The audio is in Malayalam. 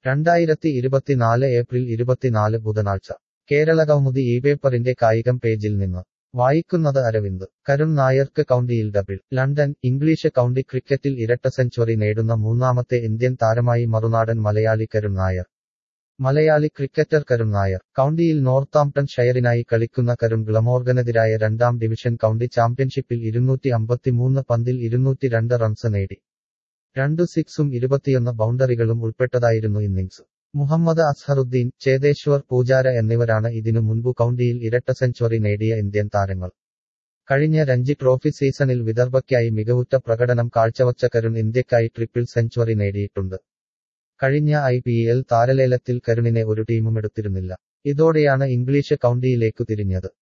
രണ്ടായിരത്തി ഇരുപത്തിനാല് ഏപ്രിൽ ഇരുപത്തിനാല് ബുധനാഴ്ച കേരള കൗമുദി ഈ പേപ്പറിന്റെ കായികം പേജിൽ നിന്ന് വായിക്കുന്നത് അരവിന്ദ് കരുൺ നായർക്ക് കൗണ്ടിയിൽ ഡബിൾ ലണ്ടൻ ഇംഗ്ലീഷ് കൗണ്ടി ക്രിക്കറ്റിൽ ഇരട്ട സെഞ്ചുറി നേടുന്ന മൂന്നാമത്തെ ഇന്ത്യൻ താരമായി മറുനാടൻ മലയാളി കരുൺ നായർ മലയാളി ക്രിക്കറ്റർ കരുൺ നായർ കൗണ്ടിയിൽ നോർത്താംപ്ടൺ ഷെയറിനായി കളിക്കുന്ന കരുൺ ഗ്ലമോർഗനെതിരായ രണ്ടാം ഡിവിഷൻ കൗണ്ടി ചാമ്പ്യൻഷിപ്പിൽ ഇരുന്നൂറ്റി അമ്പത്തിമൂന്ന് പന്തിൽ ഇരുന്നൂറ്റി രണ്ട് റൺസ് നേടി രണ്ടു സിക്സും ഇരുപത്തിയൊന്ന് ബൗണ്ടറികളും ഉൾപ്പെട്ടതായിരുന്നു ഇന്നിംഗ്സ് മുഹമ്മദ് അസ്ഹറുദ്ദീൻ ചേതേശ്വർ പൂജാര എന്നിവരാണ് ഇതിനു മുൻപു കൗണ്ടിയിൽ ഇരട്ട സെഞ്ചുറി നേടിയ ഇന്ത്യൻ താരങ്ങൾ കഴിഞ്ഞ രഞ്ജി ട്രോഫി സീസണിൽ വിദർഭയ്ക്കായി മികവുറ്റ പ്രകടനം കാഴ്ചവച്ച കരുൺ ഇന്ത്യക്കായി ട്രിപ്പിൾ സെഞ്ചുറി നേടിയിട്ടുണ്ട് കഴിഞ്ഞ ഐ പി എൽ താരലേലത്തിൽ കരുണിനെ ഒരു ടീമും എടുത്തിരുന്നില്ല ഇതോടെയാണ് ഇംഗ്ലീഷ് കൗണ്ടിയിലേക്കു തിരിഞ്ഞത്